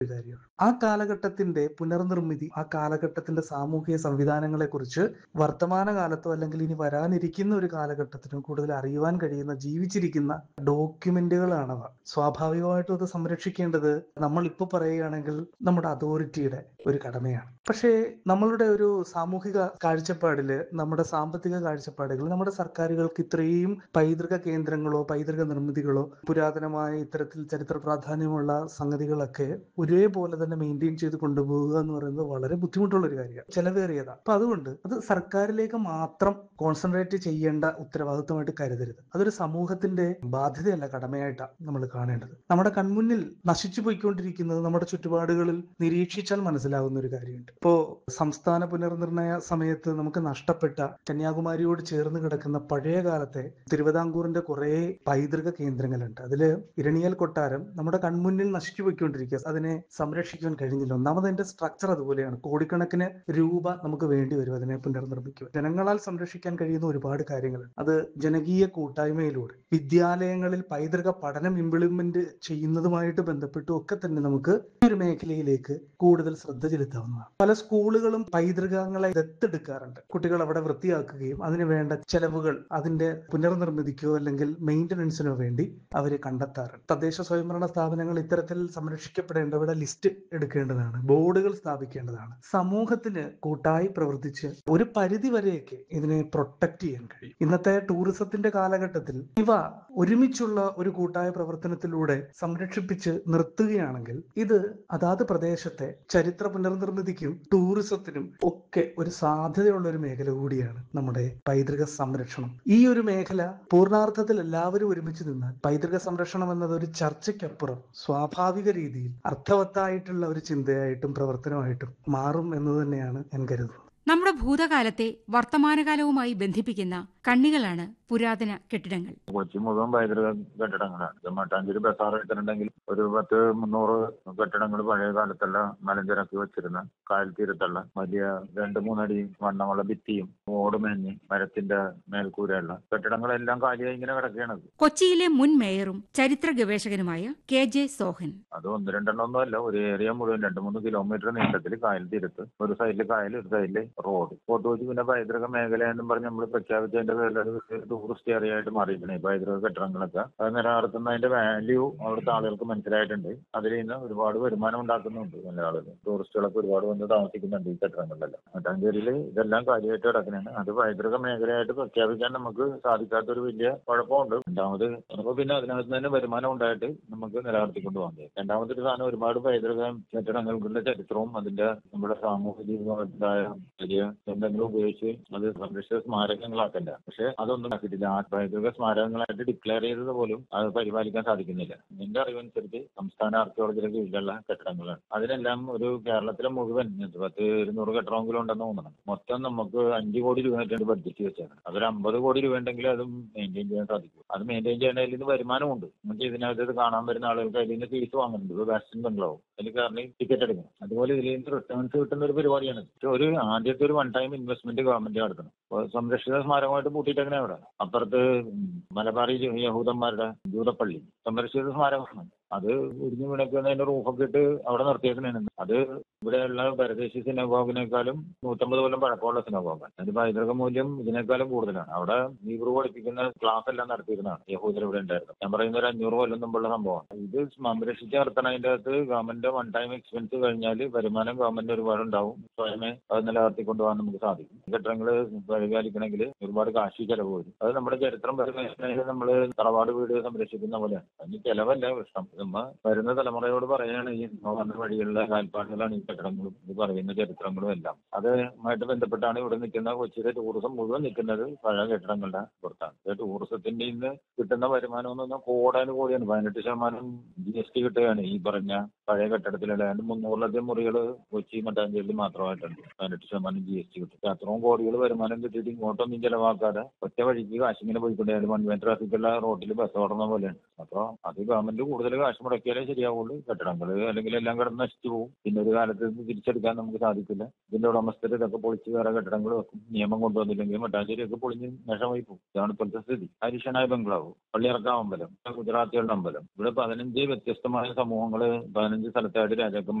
ഒരു കാര്യമാണ് ആ കാലഘട്ടത്തിന്റെ പുനർനിർമ്മിതി ആ കാലഘട്ടത്തിന്റെ സാമൂഹിക സംവിധാനങ്ങളെ കുറിച്ച് വർത്തമാന കാലത്തോ അല്ലെങ്കിൽ ഇനി വരാനിരിക്കുന്ന ഒരു കാലഘട്ടത്തിനോ കൂടുതൽ അറിയുവാൻ കഴിയുന്ന ജീവിച്ചിരിക്കുന്ന ഡോക്യുമെന്റുകളാണവ സ്വാഭാവികമായിട്ടും അത് സംരക്ഷിക്കേണ്ടത് നമ്മൾ ഇപ്പൊ പറയുകയാണെങ്കിൽ നമ്മുടെ അതോറിറ്റിയുടെ ഒരു കടമയാണ് പക്ഷേ നമ്മളുടെ ഒരു സാമൂഹിക കാഴ്ചപ്പാടില് നമ്മുടെ സാമ്പത്തിക കാഴ്ചപ്പാടുകൾ നമ്മുടെ സർക്കാരുകൾക്ക് ഇത്രയും പൈതൃക കേന്ദ്രങ്ങളോ പൈതൃക നിർമ്മിതികളോ പുരാതനമായ ഇത്തരത്തിൽ ചരിത്ര പ്രാധാന്യമുള്ള സംഗതികളൊക്കെ ഒരേപോലെ തന്നെ മെയിൻറ്റെയിൻ ചെയ്ത് കൊണ്ടുപോകുക എന്ന് പറയുന്നത് വളരെ ബുദ്ധിമുട്ടുള്ള ഒരു കാര്യമാണ് ചെലവേറിയതാണ് അപ്പൊ അതുകൊണ്ട് അത് സർക്കാരിലേക്ക് മാത്രം കോൺസെൻട്രേറ്റ് ചെയ്യേണ്ട ഉത്തരവാദിത്വമായിട്ട് കരുതരുത് അതൊരു സമൂഹത്തിന്റെ ബാധ്യതയല്ല കടമയായിട്ടാണ് നമ്മൾ കാണേണ്ടത് നമ്മുടെ കൺമുന്നിൽ നശിച്ചു പോയിക്കൊണ്ടിരിക്കുന്നത് നമ്മുടെ ചുറ്റുപാടുകളിൽ നിരീക്ഷിച്ചാൽ മനസ്സിലാകുന്ന ഒരു കാര്യമുണ്ട് ഇപ്പോ സംസ്ഥാന പുനർനിർണയ സമയത്ത് നമുക്ക് നഷ്ടപ്പെട്ട കന്യാകുമാരിയോട് ചേർന്ന് കിടക്കുന്ന പഴയ കാലത്തെ തിരുവിതാംകൂറിന്റെ കുറെ പൈതൃക കേന്ദ്രങ്ങളുണ്ട് അതില് ഇരണിയൽ കൊട്ടാരം നമ്മുടെ കൺമുന്നിൽ നശിച്ചു പോയിക്കൊണ്ടിരിക്കുക അതിനെ സംരക്ഷിക്കാൻ കഴിഞ്ഞില്ല ഒന്നാമത് അതിന്റെ സ്ട്രക്ചർ അതുപോലെയാണ് കോടിക്കണക്കിന് രൂപ നമുക്ക് വേണ്ടി വരും അതിനെ പുനർനിർമ്മിക്കുക ജനങ്ങളാൽ സംരക്ഷിക്കാൻ കഴിയുന്ന ഒരുപാട് കാര്യങ്ങളുണ്ട് അത് ജനകീയ കൂട്ടായ്മയിലൂടെ വിദ്യാലയങ്ങളിൽ പൈതൃക പഠനം ഇംപ്ലിമെന്റ് ചെയ്യുന്നതുമായിട്ട് ബന്ധപ്പെട്ടും ഒക്കെ തന്നെ നമുക്ക് ഈ ഒരു മേഖലയിലേക്ക് കൂടുതൽ ശ്രദ്ധ ചെലുത്താവുന്നതാണ് പല സ്കൂളുകളും പൈതൃകങ്ങളെ ദത്തെടുക്കാറുണ്ട് കുട്ടികൾ അവിടെ വൃത്തിയാക്കുകയും അതിന് വേണ്ട ചെലവുകൾ അതിന്റെ പുനർനിർമ്മിതിക്കോ അല്ലെങ്കിൽ മെയിന്റനൻസിനോ വേണ്ടി അവർ കണ്ടെത്താറുണ്ട് തദ്ദേശ സ്വയംഭരണ സ്ഥാപനങ്ങൾ ഇത്തരത്തിൽ സംരക്ഷിക്കപ്പെടേണ്ടവിടെ ലിസ്റ്റ് എടുക്കേണ്ടതാണ് ബോർഡുകൾ സ്ഥാപിക്കേണ്ടതാണ് സമൂഹത്തിന് കൂട്ടായി പ്രവർത്തിച്ച് ഒരു പരിധി വരെയൊക്കെ ഇതിനെ പ്രൊട്ടക്ട് ചെയ്യാൻ കഴിയും ഇന്നത്തെ ടൂറിസത്തിന്റെ കാലഘട്ടത്തിൽ ഇവ ഒരുമിച്ചുള്ള ഒരു കൂട്ടായ പ്രവർത്തനത്തിലൂടെ സംരക്ഷിപ്പിച്ച് നിർത്തുകയാണെങ്കിൽ ഇത് അതാത് പ്രദേശത്തെ ചരിത്ര പുനർനിർമ്മിതിക്കും ടൂറിസത്തിനും ഒക്കെ ഒരു സാധ്യതയുള്ള ഒരു മേഖല കൂടിയാണ് നമ്മുടെ പൈതൃക സംരക്ഷണം ഈ ഒരു മേഖല പൂർണ്ണാർത്ഥത്തിൽ എല്ലാവരും ഒരുമിച്ച് നിന്നാൽ പൈതൃക സംരക്ഷണം എന്നത് ഒരു ചർച്ചയ്ക്കപ്പുറം സ്വാഭാവിക രീതിയിൽ അർത്ഥവത്തായിട്ടുള്ള ഒരു ചിന്തയായിട്ടും പ്രവർത്തനമായിട്ടും മാറും എന്ന് തന്നെയാണ് ഞാൻ കരുതുന്നത് നമ്മുടെ ഭൂതകാലത്തെ വർത്തമാനകാലവുമായി ബന്ധിപ്പിക്കുന്ന കണ്ണികളാണ് പുരാതന കെട്ടിടങ്ങൾ കൊച്ചി മുഴുവൻ പൈതൃക കെട്ടിടങ്ങളാണ് ഇത് മട്ടാഞ്ചേരി ബസാർ എടുത്തിട്ടുണ്ടെങ്കിൽ ഒരു പത്ത് മുന്നൂറ് കെട്ടിടങ്ങൾ പഴയ കാലത്തുള്ള മലഞ്ചരക്കി വെച്ചിരുന്ന കായൽ തീരത്തുള്ള വലിയ രണ്ട് മൂന്നടി വണ്ണമുള്ള ഭിത്തിയും ഓടുമേഞ്ഞ് മരത്തിന്റെ മേൽക്കൂരയുള്ള കെട്ടിടങ്ങളെല്ലാം കാലിയായി ഇങ്ങനെ കിടക്കുകയാണ് കൊച്ചിയിലെ മുൻ മേയറും ചരിത്ര ഗവേഷകനുമായ കെ ജെ സോഹൻ അത് ഒന്ന് രണ്ടെണ്ണം ഒന്നും അല്ല ഒരു ഏരിയ മുഴുവൻ രണ്ട് മൂന്ന് കിലോമീറ്റർ നീളത്തിൽ കായൽ തീരത്ത് ഒരു സൈഡിൽ കായൽ ഒരു സൈഡിൽ റോഡ് ഫോർട്ട് കൊച്ചി പിന്നെ പൈതൃക മേഖല എന്നും പറഞ്ഞ് നമ്മൾ പ്രഖ്യാപിച്ചതിന്റെ പേരിൽ അത് ടൂറിസ്റ്റ് ഏരിയ ആയിട്ട് മാറിയിരിക്കണേ ഈ പൈതൃക കെട്ടിടങ്ങളൊക്കെ അത് നിലനിർത്തുന്നതിന്റെ വാല്യൂ അവിടുത്തെ ആളുകൾക്ക് മനസ്സിലായിട്ടുണ്ട് അതിൽ നിന്ന് ഒരുപാട് വരുമാനം ഉണ്ടാക്കുന്നുണ്ട് നല്ല ആളുകൾ ടൂറിസ്റ്റുകളൊക്കെ ഒരുപാട് വന്ന് താമസിക്കുന്നുണ്ട് ഈ കെട്ടിടങ്ങളിലെല്ലാം മട്ടാഞ്ചേരിയിൽ ഇതെല്ലാം കാര്യമായിട്ട് കിടക്കുന്നതാണ് അത് പൈതൃക മേഖലയായിട്ട് പ്രഖ്യാപിക്കാൻ നമുക്ക് സാധിക്കാത്തൊരു വലിയ കുഴപ്പമുണ്ട് രണ്ടാമത് അപ്പോൾ പിന്നെ അതിനകത്ത് തന്നെ വരുമാനം ഉണ്ടായിട്ട് നമുക്ക് നിലനിർത്തിക്കൊണ്ട് പോകാൻ കഴിയും രണ്ടാമത്തെ ഒരു സാധനം ഒരുപാട് പൈതൃക കെട്ടിടങ്ങൾക്കുള്ള ചരിത്രവും അതിന്റെ നമ്മുടെ സാമൂഹികമായ വലിയ എന്തെങ്കിലും ഉപയോഗിച്ച് അത് സംരക്ഷിത സ്മാരകങ്ങളാക്കണ്ട പക്ഷെ അതൊന്നും ആക്കിയിട്ടില്ല ആ പൈതൃക സ്മാരകങ്ങളായിട്ട് ഡിക്ലെയർ ചെയ്തത് പോലും അത് പരിപാലിക്കാൻ സാധിക്കുന്നില്ല എന്റെ അറിവനുസരിച്ച് സംസ്ഥാന ആർക്കിയോളജിയുടെ കീഴിലുള്ള കെട്ടിടങ്ങളാണ് അതിനെല്ലാം ഒരു കേരളത്തിലെ മുഴുവൻ പത്ത് ഇരുന്നൂറ് കെട്ടിടമെങ്കിലും ഉണ്ടെന്ന് തോന്നുന്നു മൊത്തം നമുക്ക് അഞ്ച് കോടി രൂപയായിട്ടാണ് ബഡ്ജറ്റ് വെച്ചത് അതൊരു അമ്പത് കോടി രൂപ ഉണ്ടെങ്കിൽ അത് മെയിൻറ്റെയിൻ ചെയ്യാൻ സാധിക്കും അത് മെയിൻറ്റെയിൻ ചെയ്യണതിൽ നിന്ന് വരുമാനമുണ്ട് നമുക്ക് ഇതിനകത്ത് ഇത് കാണാൻ വരുന്ന ആളുകൾക്ക് അതിൽ നിന്ന് ഫീസ് വാങ്ങുന്നുണ്ട് ഇത് വെസ്റ്റേൺ ബംഗ്ലാവ് അതിൽ കാരണം ടിക്കറ്റ് എടുക്കണം അതുപോലെ ഇതിൽ നിന്ന് റിട്ടേൺസ് കിട്ടുന്ന ഒരു പരിപാടിയാണ് പക്ഷെ ഒരു ആദ്യത്തെ ഒരു വൺ ടൈം ഇൻവെസ്റ്റ്മെന്റ് ഗവൺമെന്റ് നടത്തണം അപ്പോൾ സംരക്ഷിത സ്മാരകമായിട്ട് പൂട്ടിയിട്ടെങ്ങനെ അവിടെ അപ്പുറത്ത് മലബാറി യഹൂദന്മാരുടെ ജൂതപ്പള്ളി സംരക്ഷിത സ്മാരകമാണ് അത് ഇടിഞ്ഞു വീണക്കുന്നതിന്റെ റൂഫൊക്കെ ഇട്ട് അവിടെ നിർത്തിയേക്കണേണ് അത് ഇവിടെയുള്ള പരദേശി സിനഗോഗിനേക്കാളും നൂറ്റമ്പത് കൊല്ലം പഴക്കമുള്ള സിനഗോഗാണ് അതിന്റെ പൈതൃക മൂല്യം ഇതിനേക്കാളും കൂടുതലാണ് അവിടെ ഹീബ്രു പഠിപ്പിക്കുന്ന ക്ലാസ് എല്ലാം നടത്തിയിരുന്നതാണ് യഹൂദർ ഇവിടെ ഉണ്ടായിരുന്നു ഞാൻ പറയുന്ന ഒരു അഞ്ഞൂറ് കൊല്ലം മുമ്പുള്ള സംഭവമാണ് ഇത് സംരക്ഷിച്ച് നിർത്തണതിന്റെ അകത്ത് ഗവൺമെന്റ് വൺ ടൈം എക്സ്പെൻസ് കഴിഞ്ഞാൽ വരുമാനം ഗവൺമെന്റ് ഒരുപാട് ഉണ്ടാവും സ്വയമേ അത് നിലനിർത്തിക്കൊണ്ടു പോകാൻ നമുക്ക് സാധിക്കും കെട്ടിടങ്ങൾ പരിപാലിക്കണമെങ്കിൽ ഒരുപാട് കാശി ചെലവ് വരും അത് നമ്മുടെ ചരിത്രം പരിപാലിക്കണമെങ്കിൽ നമ്മൾ തറവാട് വീട് സംരക്ഷിക്കുന്ന പോലെയാണ് അതിന് ചെലവല്ല പ്രശ്നം നമ്മ വരുന്ന തലമുറയോട് പറയുകയാണ് ഈ വന്ന വഴികളിലെ കാൽപ്പാടുകളാണ് ഈ കെട്ടിടങ്ങളും ഇത് പറയുന്ന ചരിത്രങ്ങളും എല്ലാം അതുമായിട്ട് ബന്ധപ്പെട്ടാണ് ഇവിടെ നിൽക്കുന്ന കൊച്ചിയിലെ ടൂറിസം മുഴുവൻ നിൽക്കുന്നത് പഴയ കെട്ടിടങ്ങളുടെ പുറത്താണ് ടൂറിസത്തിന്റെ ഇന്ന് കിട്ടുന്ന വരുമാനം എന്ന് പറഞ്ഞാൽ കോടാനുകോടിയാണ് പതിനെട്ട് ശതമാനം ജി എസ് ടി കിട്ടുകയാണ് ഈ പറഞ്ഞ പഴയ കെട്ടിടത്തിലുള്ള ഏതാണ്ട് മുന്നൂറിലധികം മുറികൾ കൊച്ചി മട്ടാഞ്ചേരിയിൽ മാത്രമായിട്ടുണ്ട് പതിനെട്ട് ശതമാനം ജി എസ് ടി കിട്ടും അത്രയും കോടികൾ വരുമാനം കിട്ടിയിട്ട് ഇങ്ങോട്ടൊന്നും ചെലവാക്കാതെ ഒറ്റ വഴിക്ക് കാശിങ്ങനെ പോയിക്കൊണ്ടേ വൺ വേ ട്രാഫിക്കുള്ള റോഡിൽ ബസ് ഓടുന്ന പോലെയാണ് അപ്പോൾ അത് ഗവൺമെന്റ് കൂടുതൽ കാശ് മുടക്കിയാലേ ശരിയാവുള്ളൂ കെട്ടിടങ്ങൾ അല്ലെങ്കിൽ എല്ലാം കിടന്ന് നശിച്ചു പോകും പിന്നെ ഒരു കാലത്ത് ഇത് തിരിച്ചെടുക്കാൻ നമുക്ക് സാധിക്കില്ല ഇതിന്റെ ഉടമസ്ഥർ ഇതൊക്കെ പൊളിച്ച് വേറെ കെട്ടിടങ്ങൾ വെക്കും നിയമം കൊണ്ടുവന്നില്ലെങ്കിൽ മട്ടാഞ്ചേരിയൊക്കെ പൊളിഞ്ഞ് നഷ്ടമായി പോകും ഇതാണ് ഇപ്പോഴത്തെ സ്ഥിതി ഹരിശനായ ബംഗ്ലാവ് പള്ളിയിറക്കാം അമ്പലം ഗുജറാത്തികളുടെ അമ്പലം ഇവിടെ പതിനഞ്ച് വ്യത്യസ്തമായ സമൂഹങ്ങൾ പതിനഞ്ച് നാലഞ്ച് സ്ഥലത്തായിട്ട് രാജാക്കന്മാർ